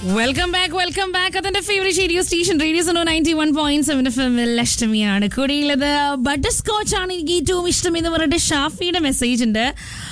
welcome back welcome back അതെന്റെ favourite radio station radio Suno ninety one point seven F എമ്മിൽ അഷ്ടമിയാണ് കൂടിയുള്ളത് butter scotch ആണ് എനിക്ക് ഏറ്റവും ഇഷ്ടം എന്ന് പറഞ്ഞിട്ട് ഷാഫിയുടെ മെസ്സേജ് ഉണ്ട്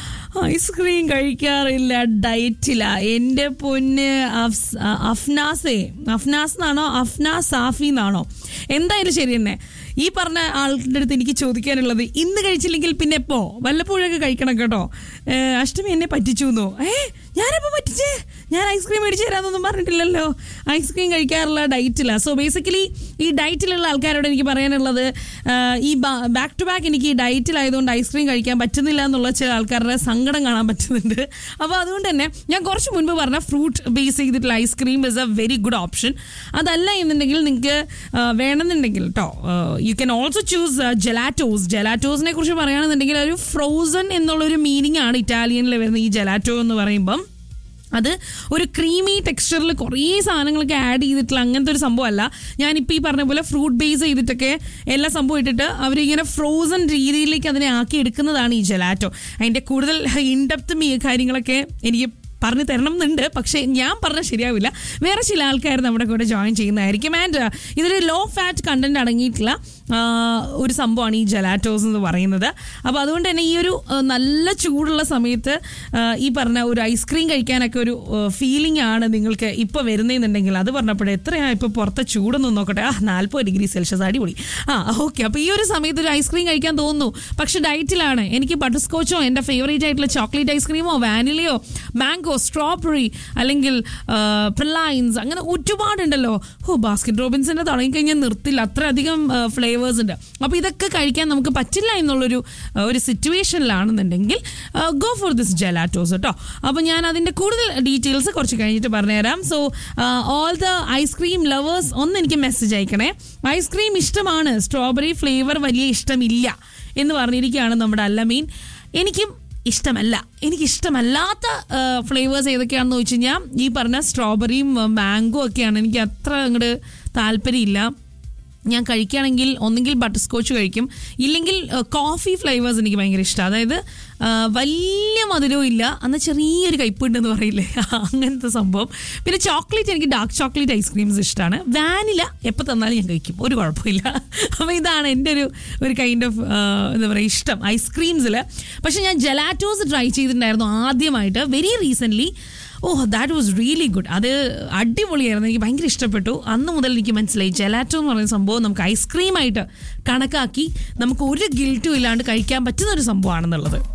ഐസ്ക്രീം കഴിക്കാറില്ല ഡയറ്റില എൻ്റെ പൊന്ന് അഫ്സ്- അ- അഫ്നാസേ അഫ്നാസ് എന്നാണോ അഫ്നാസ് സാഫി എന്നാണോ എന്തായാലും ശരി തന്നെ ഈ പറഞ്ഞ ആളുടെ അടുത്ത് എനിക്ക് ചോദിക്കാനുള്ളത് ഇന്ന് കഴിച്ചില്ലെങ്കിൽ പിന്നെ എപ്പോ വല്ലപ്പോഴൊക്കെ കഴിക്കണം കേട്ടോ ഏ, അഷ്ടമി എന്നെ പറ്റിച്ചു എന്നോ ഏ ഞാനെപ്പോ പറ്റിച്ചേ ഞാൻ ഐസ്ക്രീം മേടിച്ചു തരാന്നൊന്നും പറഞ്ഞിട്ടില്ലല്ലോ ഐസ്ക്രീം കഴിക്കാറില്ല ഡയറ്റില്ല സോ ബേസിക്കലി ഈ ഡയറ്റിലുള്ള ആൾക്കാരോട് എനിക്ക് പറയാനുള്ളത് ആ, ഈ ബാക്ക് ടു ബാക്ക് എനിക്ക് ഈ ഡയറ്റിലായതുകൊണ്ട് ഐസ്ക്രീം കഴിക്കാൻ പറ്റുന്നില്ല എന്നുള്ള ചില ആൾക്കാരുടെ സങ്കടം കാണാൻ പറ്റുന്നുണ്ട് അപ്പോൾ അതുകൊണ്ട് തന്നെ ഞാൻ കുറച്ച് മുൻപ് പറഞ്ഞ ഫ്രൂട്ട് ബേസ് ചെയ്തിട്ടുള്ള ice cream is a very good option അതല്ല എന്നുണ്ടെങ്കിൽ നിങ്ങൾക്ക് വേണമെന്നുണ്ടെങ്കിൽ കേട്ടോ you can also choose gelatos ജെലാറ്റോസിനെ കുറിച്ച് പറയുകയാണെന്നുണ്ടെങ്കിൽ ഒരു ഫ്രോസൺ എന്നുള്ളൊരു മീനിങ് ആണ് ഇറ്റാലിയനിൽ വരുന്ന ഈ ജെലാറ്റോ എന്ന് പറയുമ്പം അത് ഒരു ക്രീമി ടെക്സ്ചറിൽ കുറേ സാധനങ്ങളൊക്കെ ആഡ് ചെയ്തിട്ടുള്ള അങ്ങനത്തെ ഒരു സംഭവമല്ല ഞാനിപ്പോൾ ഈ പറഞ്ഞ പോലെ ഫ്രൂട്ട് ബേസ് ചെയ്തിട്ടൊക്കെ എല്ലാ സംഭവം ഇട്ടിട്ട് അവരിങ്ങനെ ഫ്രോസൺ രീതിയിലേക്ക് അതിനെ ആക്കി എടുക്കുന്നതാണ് ഈ ജെലാറ്റോ അതിൻ്റെ കൂടുതൽ ഇൻഡെപ്ത് മീ കാര്യങ്ങളൊക്കെ എനിക്ക് പറഞ്ഞു തരണം എന്നുണ്ട് പക്ഷേ ഞാൻ പറഞ്ഞാൽ ശരിയാവില്ല വേറെ ചില ആൾക്കാർ നമ്മുടെ കൂടെ ജോയിൻ ചെയ്യുന്നതായിരിക്കും ആൻഡ് ഇതൊരു ലോ ഫാറ്റ് കണ്ടന്റ് അടങ്ങിയിട്ടുള്ള ആ, ഒരു സംഭവമാണ് ഈ ജലാറ്റോസ് എന്ന് പറയുന്നത് അപ്പോൾ അതുകൊണ്ട് തന്നെ ഈ ഒരു ആ, നല്ല ചൂടുള്ള സമയത്ത് ആ, ഈ പറഞ്ഞ ഒരു ഐസ്ക്രീം കഴിക്കാനൊക്കെ ഒരു ഫീലിംഗ് ആണ് നിങ്ങൾക്ക് ഇപ്പോൾ വരുന്നതെന്നുണ്ടെങ്കിൽ അത് പറഞ്ഞപ്പോഴേ എത്രയാ ഇപ്പോൾ പുറത്തെ ചൂടൊന്ന് നോക്കട്ടെ ആ നാൽപ്പത് ഡിഗ്രി സെൽഷ്യസ് അടിപൊളി ആ ഓക്കെ അപ്പോൾ ഈ ഒരു സമയത്ത് ഒരു ഐസ്ക്രീം കഴിക്കാൻ തോന്നുന്നു പക്ഷെ ഡയറ്റിലാണ് എനിക്ക് ബട്ടർ സ്കോച്ചോ എൻ്റെ ഫേവറേറ്റ് ആയിട്ടുള്ള ചോക്ലേറ്റ് ഐസ്ക്രീമോ വാനിലയോ മാംഗോ സ്ട്രോബെറി അല്ലെങ്കിൽ പ്രിലൈൻസ് അങ്ങനെ ഒരുപാടുണ്ടല്ലോ ഓ ബാസ്കറ്റ് റോബിൻസിന്റെ തുടങ്ങിക്കഴിഞ്ഞാൽ നിർത്തില്ല അത്രയധികം ഫ്ലേവേഴ്സ് ഉണ്ട് അപ്പോൾ ഇതൊക്കെ കഴിക്കാൻ നമുക്ക് പറ്റില്ല എന്നുള്ളൊരു ആ, ഒരു സിറ്റുവേഷനിലാണെന്നുണ്ടെങ്കിൽ ഗോ ഫോർ ദിസ് ജെലാറ്റോസ് കേട്ടോ അപ്പോൾ ഞാൻ അതിൻ്റെ കൂടുതൽ ഡീറ്റെയിൽസ് കുറച്ച് കഴിഞ്ഞിട്ട് പറഞ്ഞുതരാം so all the ice cream lovers ഒന്ന് എനിക്ക് മെസ്സേജ് അയക്കണേ ഐസ്ക്രീം ഇഷ്ടമാണ് സ്ട്രോബെറി ഫ്ലേവർ വലിയ ഇഷ്ടമില്ല എന്ന് പറഞ്ഞിരിക്കുകയാണ് നമ്മുടെ അല്ലമീൻ എനിക്കും ഇഷ്ടമല്ല എനിക്ക് ഇഷ്ടമല്ലാത്ത ഫ്ലേവേഴ്സ് ഏതൊക്കെയാണെന്ന് ചോദിച്ചു കഴിഞ്ഞാൽ ഈ പറഞ്ഞ സ്ട്രോബെറിയും മാംഗോ ഒക്കെയാണ് എനിക്ക് അത്ര അങ്ങോട്ട് താല്പര്യമില്ല ഞാൻ കഴിക്കുകയാണെങ്കിൽ ഒന്നെങ്കിൽ ബട്ടർ സ്കോച്ച് കഴിക്കും ഇല്ലെങ്കിൽ കോഫി ഫ്ലേവേഴ്സ് എനിക്ക് ഭയങ്കര ഇഷ്ടമാണ് അതായത് ആ, വലിയ മധുരവും ഇല്ല എന്നാൽ ചെറിയൊരു കയ്പുണ്ടെന്ന് പറയില്ലേ അങ്ങനത്തെ സംഭവം പിന്നെ ചോക്ലേറ്റ് എനിക്ക് ഡാർക്ക് ചോക്ലേറ്റ് ഐസ്ക്രീംസ് ഇഷ്ടമാണ് വാനില എപ്പോൾ തന്നാലും ഞാൻ കഴിക്കും ഒരു കുഴപ്പമില്ല അപ്പോൾ ഇതാണ് എൻ്റെ ഒരു ഒരു കൈൻഡ് ഓഫ് എന്താ പറയുക ഇഷ്ടം ഐസ്ക്രീംസിൽ പക്ഷെ ഞാൻ ജെലാറ്റോസ് ട്രൈ ചെയ്തിട്ടുണ്ടായിരുന്നു ആദ്യമായിട്ട് very recently oh that was really good അത് അടിപൊളിയായിരുന്നു എനിക്ക് ഭയങ്കര ഇഷ്ടപ്പെട്ടു അന്ന് മുതൽ എനിക്ക് മനസ്സിലായി ജെലാറ്റോ എന്ന് പറയുന്ന സംഭവം നമുക്ക് ഐസ്ക്രീമായിട്ട് കണക്കാക്കി നമുക്ക് ഒരു ഗിൽറ്റും ഇല്ലാണ്ട് കഴിക്കാൻ പറ്റുന്ന ഒരു സംഭവമാണെന്നുള്ളത്